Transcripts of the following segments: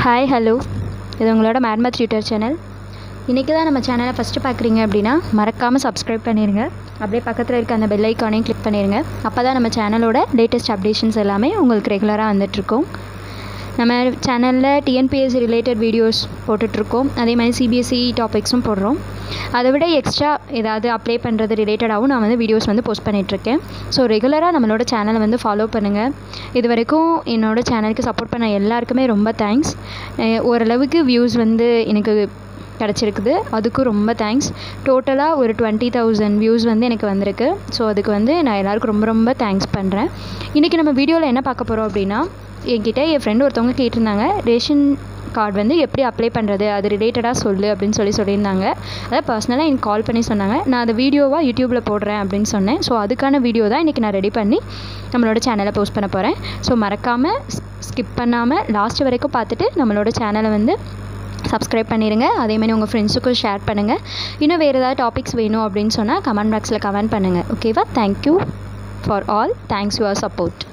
hi hello இது உங்களோட மேட்மத் tutor channel இன்றைக்கி தான் நம்ம சேனலை ஃபஸ்ட்டு பார்க்குறீங்க அப்படின்னா மறக்காமல் சப்ஸ்கிரைப் பண்ணிடுங்க அப்படியே பக்கத்தில் இருக்க அந்த பெல் ஐக்கானையும் கிளிக் பண்ணிடுங்க அப்போ தான் நம்ம சேனலோட லேட்டஸ்ட் அப்டேஷன்ஸ் எல்லாமே உங்களுக்கு ரெகுலராக வந்துட்ருக்கோம் நம்ம சேனலில் டிஎன்பிஎஸ்சி ரிலேட்டட் வீடியோஸ் போட்டுட்ருக்கோம் அதே மாதிரி சிபிஎஸ்சி டாபிக்ஸும் போடுறோம் அதை விட எக்ஸ்ட்ரா ஏதாவது அப்ளை பண்ணுறது ரிலேட்டடாகவும் நான் வந்து வீடியோஸ் வந்து போஸ்ட் பண்ணிகிட்ருக்கேன் ஸோ ரெகுலராக நம்மளோட சேனலை வந்து ஃபாலோ பண்ணுங்கள் இது வரைக்கும் என்னோடய சேனலுக்கு சப்போர்ட் பண்ண எல்லாருக்குமே ரொம்ப தேங்க்ஸ் ஓரளவுக்கு வியூஸ் வந்து எனக்கு கிடச்சிருக்குது அதுக்கும் ரொம்ப தேங்க்ஸ் டோட்டலாக ஒரு டுவெண்ட்டி தௌசண்ட் வியூஸ் வந்து எனக்கு வந்திருக்கு ஸோ அதுக்கு வந்து நான் எல்லாருக்கும் ரொம்ப ரொம்ப தேங்க்ஸ் பண்ணுறேன் இன்றைக்கி நம்ம வீடியோவில் என்ன பார்க்க போகிறோம் அப்படின்னா என்கிட்ட என் ஃப்ரெண்டு ஒருத்தவங்க கேட்டிருந்தாங்க ரேஷன் கார்டு வந்து எப்படி அப்ளை பண்ணுறது அது ரிலேட்டடாக சொல்லு அப்படின்னு சொல்லி சொல்லியிருந்தாங்க அதை பர்சனலாக எனக்கு கால் பண்ணி சொன்னாங்க நான் அதை வீடியோவாக யூடியூப்பில் போடுறேன் அப்படின்னு சொன்னேன் ஸோ அதுக்கான வீடியோ தான் இன்றைக்கி நான் ரெடி பண்ணி நம்மளோட சேனலை போஸ்ட் பண்ண போகிறேன் ஸோ மறக்காமல் ஸ்கிப் பண்ணாமல் லாஸ்ட் வரைக்கும் பார்த்துட்டு நம்மளோட சேனலை வந்து சப்ஸ்கிரைப் பண்ணிடுங்க அதேமாதிரி உங்கள் ஃப்ரெண்ட்ஸுக்கும் ஷேர் பண்ணுங்கள் இன்னும் வேறு ஏதாவது டாபிக்ஸ் வேணும் அப்படின்னு சொன்னால் கமெண்ட் பாக்ஸில் கமெண்ட் பண்ணுங்கள் ஓகேவா thank you for all thanks your support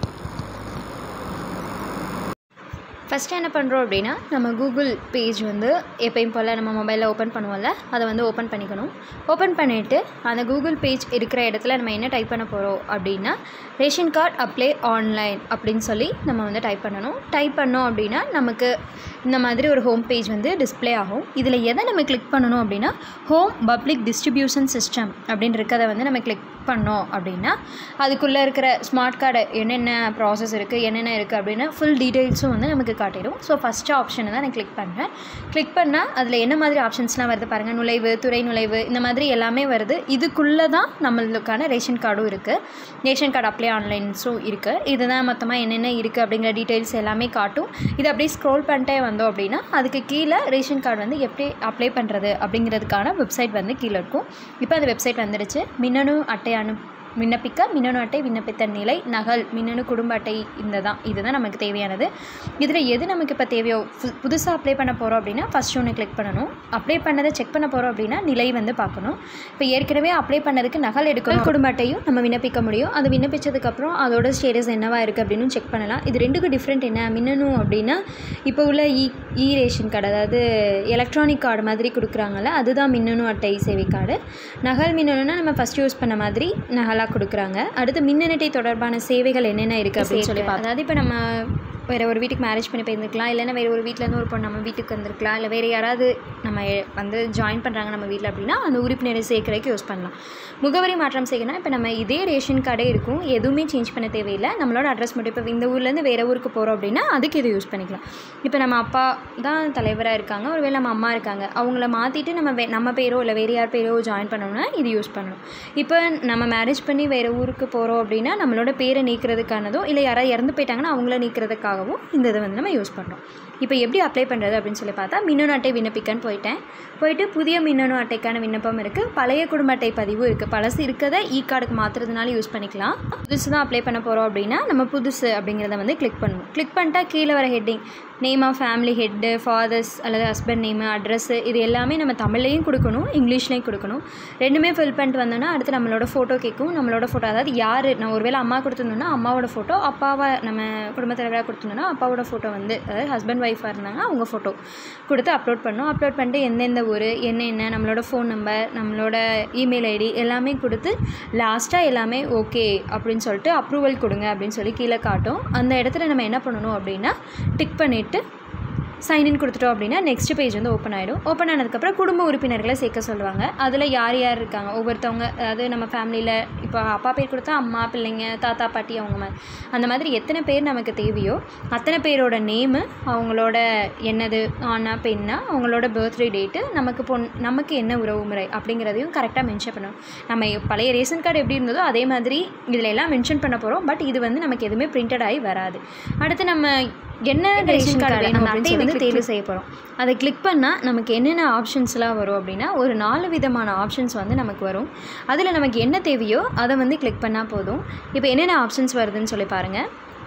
first என்ன பண்ணுறோம் அப்படின்னா நம்ம கூகுள் பேஜ் வந்து எப்பயும் போல் நம்ம மொபைலில் ஓப்பன் பண்ணுவோம்ல அதை வந்து ஓப்பன் பண்ணிக்கணும் ஓப்பன் பண்ணிவிட்டு அந்த கூகுள் பேஜ் இருக்கிற இடத்துல நம்ம என்ன டைப் பண்ண போகிறோம் அப்படின்னா ரேஷன் கார்டு அப்ளை ஆன்லைன் அப்படின்னு சொல்லி நம்ம வந்து டைப் பண்ணணும் டைப் பண்ணோம் அப்படின்னா நமக்கு இந்த மாதிரி ஒரு ஹோம் பேஜ் வந்து டிஸ்பிளே ஆகும் இதில் எதை நம்ம கிளிக் பண்ணணும் அப்படின்னா ஹோம் பப்ளிக் டிஸ்ட்ரிபியூஷன் சிஸ்டம் அப்படின்னு இருக்கிறத வந்து நம்ம கிளிக் பண்ணோம் அப்படின்னா அதுக்குள்ளே இருக்கிற ஸ்மார்ட் கார்டு என்னென்ன ப்ராசஸ் இருக்குது என்னென்ன இருக்குது அப்படின்னு ஃபுல் டீட்டெயில்ஸும் வந்து நமக்கு காட்டிடும் ஸோ ஃபஸ்ட்டு ஆப்ஷனை தான் நான் கிளிக் பண்ணுறேன் கிளிக் பண்ணால் அதில் என்ன மாதிரி ஆப்ஷன்ஸ்லாம் வருது பாருங்கள் நுழைவு துறை நுழைவு இந்த மாதிரி எல்லாமே வருது இதுக்குள்ளே தான் நம்மளுக்கான ரேஷன் கார்டும் இருக்குது ரேஷன் கார்டு அப்ளை ஆன்லைன்ஸும் இருக்குது இதுதான் மொத்தமாக என்னென்ன இருக்குது அப்படிங்கிற டீட்டெயில்ஸ் எல்லாமே காட்டும் இது அப்படியே ஸ்க்ரோல் பண்ணிட்டே வந்தோம் அப்படின்னா அதுக்கு கீழே ரேஷன் கார்டு வந்து எப்படி அப்ளை பண்ணுறது அப்படிங்கிறதுக்கான வெப்சைட் வந்து கீழே இருக்கும் இப்போ அந்த வெப்சைட் வந்துடுச்சு மின்னணு அட்டை அனு விண்ணப்பிக்க மின்னணு அட்டை விண்ணப்பித்த நிலை நகல் மின்னணு குடும்ப அட்டை இந்த தான் இதுதான் நமக்கு தேவையானது இதில் எது நமக்கு இப்போ தேவையோ புதுசாக அப்ளை பண்ண போகிறோம் அப்படின்னா ஃபஸ்ட் ஒன்று கிளிக் பண்ணணும் அப்ளை பண்ணதை செக் பண்ண போகிறோம் அப்படின்னா நிலை வந்து பார்க்கணும் இப்போ ஏற்கனவே அப்ளை பண்ணதுக்கு நகல் எடுக்கணும் குடும்ப அட்டையும் நம்ம விண்ணப்பிக்க முடியும் அது விண்ணப்பிச்சதுக்கப்புறம் அதோட ஸ்டேட்டஸ் என்னவா இருக்குது அப்படின்னு செக் பண்ணலாம் இது ரெண்டுக்கும் டிஃப்ரெண்ட் என்ன மின்னணு அப்படின்னா இப்போ உள்ள இ இ ரேஷன் கார்டு அதாவது எலக்ட்ரானிக் கார்டு மாதிரி கொடுக்குறாங்கல்ல அதுதான் மின்னணு அட்டை சேவை கார்டு நகல் மின்னணுன்னா நம்ம ஃபஸ்ட் யூஸ் பண்ண மாதிரி நகலாக கொடுக்குறாங்க அடுத்து மின்னணட்டை தொடர்பான சேவைகள் என்னென்ன இருக்குது அப்படின்னு சொல்லி அதாவது இப்போ நம்ம வேறு ஒரு வீட்டுக்கு மேரேஜ் பண்ணி போயிருந்துருக்கலாம் இல்லைன்னா வேறு ஒரு வீட்டிலேருந்து ஒரு பொண்ணு நம்ம வீட்டுக்கு வந்திருக்கலாம் இல்லை வேறு யாராவது நம்ம வந்து ஜாயின் பண்ணுறாங்க நம்ம வீட்டில் அப்படின்னா அந்த உறுப்பினரை சேர்க்கறதுக்கு யூஸ் பண்ணலாம் முகவரி மாற்றம் செய்யணும் இப்போ நம்ம இதே ரேஷன் கார்டே இருக்கும் எதுவுமே சேஞ்ச் பண்ண தேவையில்லை நம்மளோட அட்ரஸ் மட்டும் இப்போ இந்த ஊர்லேருந்து வேறு ஊருக்கு போகிறோம் அப்படின்னா அதுக்கு இது யூஸ் பண்ணிக்கலாம் இப்போ நம்ம அப்பா தான் தலைவராக இருக்காங்க ஒருவேளை நம்ம அம்மா இருக்காங்க அவங்கள மாற்றிட்டு நம்ம வே நம்ம பேரோ இல்லை வேறு யார் பேரோ ஜாயின் பண்ணோம்னா இது யூஸ் பண்ணணும் இப்போ நம்ம மேரேஜ் பண்ணி வேறு ஊருக்கு போகிறோம் அப்படின்னா நம்மளோட பேரை நீக்கிறதுக்கானதோ இல்லை யாராவது இறந்து போயிட்டாங்கன்னா அவங்கள நீக்கிறதுக்காக ஆகவும் இந்த இதை வந்து நம்ம யூஸ் பண்ணுறோம் இப்போ எப்படி அப்ளை பண்ணுறது அப்படின்னு சொல்லி பார்த்தா மின்னணு அட்டை விண்ணப்பிக்கன்னு போயிட்டேன் போயிட்டு புதிய மின்னணு அட்டைக்கான விண்ணப்பம் இருக்குது பழைய குடும்ப அட்டை பதிவும் இருக்குது பழசு இருக்கிறத இ கார்டுக்கு மாற்றுறதுனால யூஸ் பண்ணிக்கலாம் புதுசு தான் அப்ளை பண்ண போகிறோம் அப்படின்னா நம்ம புதுசு அப்படிங்கிறத வந்து கிளிக் பண்ணுவோம் கிளிக் பண்ணிட்டா கீழே வர heading name of family head father's அல்லது ஹஸ்பண்ட் நேமு அட்ரஸ்ஸு இது எல்லாமே நம்ம தமிழ்லையும் கொடுக்கணும் இங்கிலீஷ்லேயும் கொடுக்கணும் ரெண்டுமே ஃபில் பண்ணிட்டு வந்தோன்னா அடுத்து நம்மளோட ஃபோட்டோ கேட்கும் நம்மளோட ஃபோட்டோ அதாவது யார் நான் ஒருவேளை அம்மா கொடுத்துருந்தோன்னா அம்மாவோட ஃபோட்டோ அப்பாவை நம்ம குடும்ப தலைவராக கொடுத்துருந்தோன்னா அப்பாவோட ஃபோட்டோ வந்து அதாவது ஹஸ்பண்ட் ஒய்ஃபாக இருந்தாங்க அவங்க ஃபோட்டோ கொடுத்து அப்லோட் பண்ணோம் அப்லோட் பண்ணிட்டு எந்தெந்த ஊர் என்ன என்ன நம்மளோட ஃபோன் நம்பர் நம்மளோட இமெயில் ஐடி எல்லாமே கொடுத்து லாஸ்ட்டாக எல்லாமே ஓகே அப்படின்னு சொல்லிட்டு அப்ரூவல் கொடுங்க அப்படின்னு சொல்லி கீழே காட்டும் அந்த இடத்துல நம்ம என்ன பண்ணணும் அப்படின்னா டிக் பண்ணிவிட்டு சைன்இன் கொடுத்துட்டோம் அப்படின்னா நெக்ஸ்ட் பேஜ் வந்து ஓப்பன் ஆகிடும் ஓப்பன் ஆனதுக்கப்புறம் குடும்ப உறுப்பினர்களை சேர்க்க சொல்லுவாங்க அதில் யார் யார் இருக்காங்க ஒவ்வொருத்தவங்க அதாவது நம்ம ஃபேமிலியில் இப்போ அப்பா பேர் கொடுத்தா அம்மா பிள்ளைங்க தாத்தா பாட்டி அவங்க மாதிரி அந்த மாதிரி எத்தனை பேர் நமக்கு தேவையோ அத்தனை பேரோட நேமு அவங்களோட என்னது ஆனா பெண்ணா அவங்களோட பர்த்டே டேட்டு நமக்கு பொன் நமக்கு என்ன உறவு முறை அப்படிங்கிறதையும் கரெக்டாக மென்ஷன் பண்ணணும் நம்ம பழைய ரேஷன் கார்டு எப்படி இருந்ததோ அதே மாதிரி இதில் எல்லாம் மென்ஷன் பண்ண போகிறோம் பட் இது வந்து நமக்கு எதுவுமே பிரிண்டட் ஆகி வராது அடுத்து நம்ம என்ன ரேஷன் கார்டு வேணும் அப்படின்னு சொல்லி வந்து தேர்வு செய்ய போகிறோம் அதை கிளிக் பண்ணால் நமக்கு என்னென்ன ஆப்ஷன்ஸ்லாம் வரும் அப்படின்னா ஒரு நாலு விதமான ஆப்ஷன்ஸ் வந்து நமக்கு வரும் அதில் நமக்கு என்ன தேவையோ அதை வந்து கிளிக் பண்ணால் போதும் இப்போ என்னென்ன ஆப்ஷன்ஸ் வருதுன்னு சொல்லி பாருங்கள்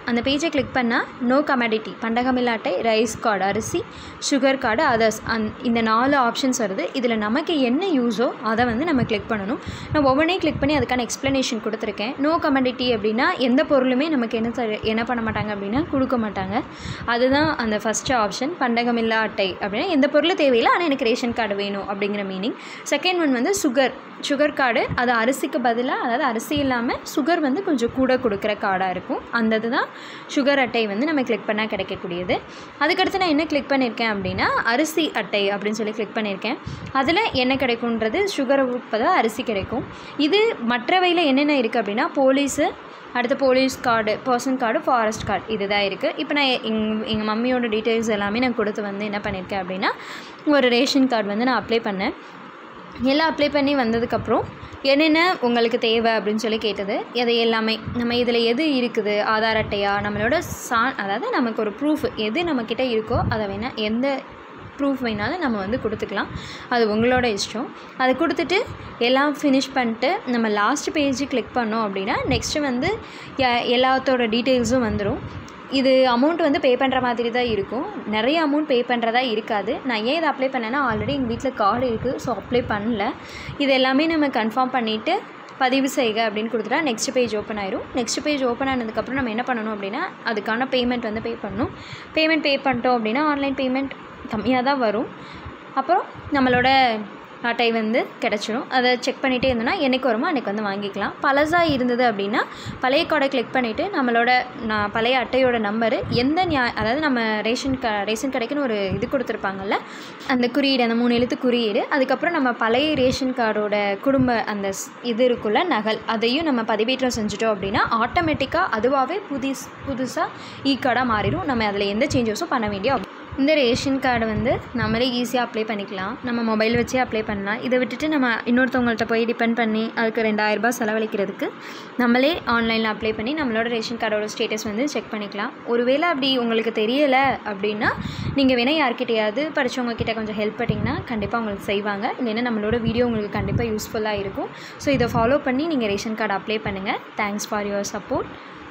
அந்த பேஜை கிளிக் பண்ணால் நோ கமாடிட்டி பண்டகமில்லா அட்டை ரைஸ் கார்டு அரிசி சுகர் கார்டு அதர்ஸ் அந் இந்த நாலு ஆப்ஷன்ஸ் வருது இதில் நமக்கு என்ன யூஸோ அதை வந்து நம்ம கிளிக் பண்ணணும் நான் ஒவ்வொன்றே கிளிக் பண்ணி அதுக்கான எக்ஸ்ப்ளனேஷன் கொடுத்துருக்கேன் நோ கமாடிட்டி அப்படின்னா எந்த பொருளுமே நமக்கு என்ன தரு என்ன பண்ண மாட்டாங்க அப்படின்னா கொடுக்க மாட்டாங்க அதுதான் அந்த ஃபஸ்ட்டு ஆப்ஷன் பண்டகமில்லா அட்டை அப்படின்னா எந்த பொருளும் தேவையில்லை ஆனால் எனக்கு ரேஷன் கார்டு வேணும் அப்படிங்கிற மீனிங் செகண்ட் ஒன் வந்து சுகர் சுகர் கார்டு அது அரிசிக்கு பதிலாக அதாவது அரிசி இல்லாமல் சுகர் வந்து கொஞ்சம் கூட கொடுக்குற கார்டாக இருக்கும் அந்த இதுதான் சுகர் அட்டை வந்து நம்ம கிளிக் பண்ணால் கிடைக்கக்கூடியது அதுக்கடுத்து நான் என்ன கிளிக் பண்ணியிருக்கேன் அப்படின்னா அரிசி அட்டை அப்படின்னு சொல்லி கிளிக் பண்ணியிருக்கேன் அதில் என்ன கிடைக்குன்றது சுகரை பதிலாக அரிசி கிடைக்கும் இது மற்றவையில் என்னென்ன இருக்குது அப்படின்னா போலீஸு அடுத்து police card person card forest card இதுதான் இருக்குது இப்போ நான் எங் எங்கள் மம்மியோட டீட்டெயில்ஸ் எல்லாமே நான் கொடுத்து வந்து என்ன பண்ணியிருக்கேன் அப்படின்னா ஒரு ரேஷன் கார்டு வந்து நான் அப்ளை பண்ணேன் எல்லாம் அப்ளை பண்ணி வந்ததுக்கப்புறம் என்னென்ன உங்களுக்கு தேவை அப்படின்னு சொல்லி கேட்டது அது எல்லாமே நம்ம இதில் எது இருக்குது ஆதார் அட்டையா நம்மளோட சா அதாவது நமக்கு ஒரு ப்ரூஃப் எது நம்மக்கிட்ட இருக்கோ அதை வேணால் எந்த ப்ரூஃப் வேணாலும் நம்ம வந்து கொடுத்துக்கலாம் அது உங்களோட இஷ்டம் அதை கொடுத்துட்டு எல்லாம் ஃபினிஷ் பண்ணிட்டு நம்ம லாஸ்ட் பேஜ் கிளிக் பண்ணோம் அப்படின்னா நெக்ஸ்ட்டு வந்து எ- எல்லாத்தோட டீட்டெயில்ஸும் வந்துடும் இது அமௌண்ட் வந்து பே பண்ணுற மாதிரி தான் இருக்கும் நிறைய அமௌண்ட் பே பண்ணுறதா இருக்காது நான் ஏன் இதை அப்ளை பண்ணேன்னா ஆல்ரெடி எங்கள் வீட்டில் கார்டு இருக்குது ஸோ அப்ளை பண்ணல இது எல்லாமே நம்ம கன்ஃபார்ம் பண்ணிவிட்டு பதிவு செய்க அப்படின்னு கொடுத்துட்டா நெக்ஸ்ட் பேஜ் ஓப்பன் ஆயிரும் நெக்ஸ்ட் பேஜ் ஓப்பன் ஆனதுக்கப்புறம் நம்ம என்ன பண்ணணும் அப்படின்னா அதுக்கான பேமெண்ட் வந்து பே பண்ணணும் பேமெண்ட் பே பண்ணிட்டோம் அப்படின்னா ஆன்லைன் பேமெண்ட் கம்மியாக தான் வரும் அப்புறம் நம்மளோட அட்டை வந்து கிடச்சிரும் அதை செக் பண்ணிகிட்டே இருந்தோன்னா என்னைக்கு வருமோ அன்றைக்கி வந்து வாங்கிக்கலாம் பழசாக இருந்தது அப்படின்னா பழைய கார்டை கிளிக் பண்ணிவிட்டு நம்மளோட நான் பழைய அட்டையோட நம்பரு எந்த நியா அதாவது நம்ம ரேஷன் க ரேஷன் கடைக்குன்னு ஒரு இது கொடுத்துருப்பாங்கல்ல அந்த குறியீடு அந்த மூணு எழுத்து குறியீடு அதுக்கப்புறம் நம்ம பழைய ரேஷன் கார்டோட குடும்ப அந்த ஸ்- இது இருக்குள்ள நகல் அதையும் நம்ம பதிவேற்றம் செஞ்சுட்டோம் அப்படின்னா ஆட்டோமேட்டிக்காக அதுவாகவே புதுஸ் புதுசாக இ கார்டாக மாறிடும் நம்ம அதில் எந்த சேஞ்சஸும் பண்ண வேண்டிய அவ- இந்த ரேஷன் கார்டு வந்து நம்மளே ஈஸியாக அப்ளை பண்ணிக்கலாம் நம்ம மொபைல் வச்சே அப்ளை பண்ணலாம் இதை விட்டுட்டு நம்ம இன்னொருத்தவங்கள்ட்ட போய் டிபெண்ட் பண்ணி அதுக்கு ரெண்டாயிரரூபா செலவழிக்கிறதுக்கு நம்மளே ஆன்லைனில் அப்ளை பண்ணி நம்மளோட ரேஷன் கார்டோட ஸ்டேட்டஸ் வந்து செக் பண்ணிக்கலாம் ஒருவேளை அப்படி உங்களுக்கு தெரியலை அப்படின்னா நீங்கள் வேணால் யார்கிட்டயாவது படிச்சவங்க கிட்ட கொஞ்சம் ஹெல்ப் பண்ணிங்கன்னா கண்டிப்பாக உங்களுக்கு செய்வாங்க இல்லைன்னா நம்மளோட வீடியோ உங்களுக்கு கண்டிப்பாக யூஸ்ஃபுல்லாக இருக்கும் ஸோ இதை ஃபாலோ பண்ணி நீங்கள் ரேஷன் கார்டு அப்ளை பண்ணுங்கள் தேங்க்ஸ் ஃபார் யுவர் சப்போர்ட்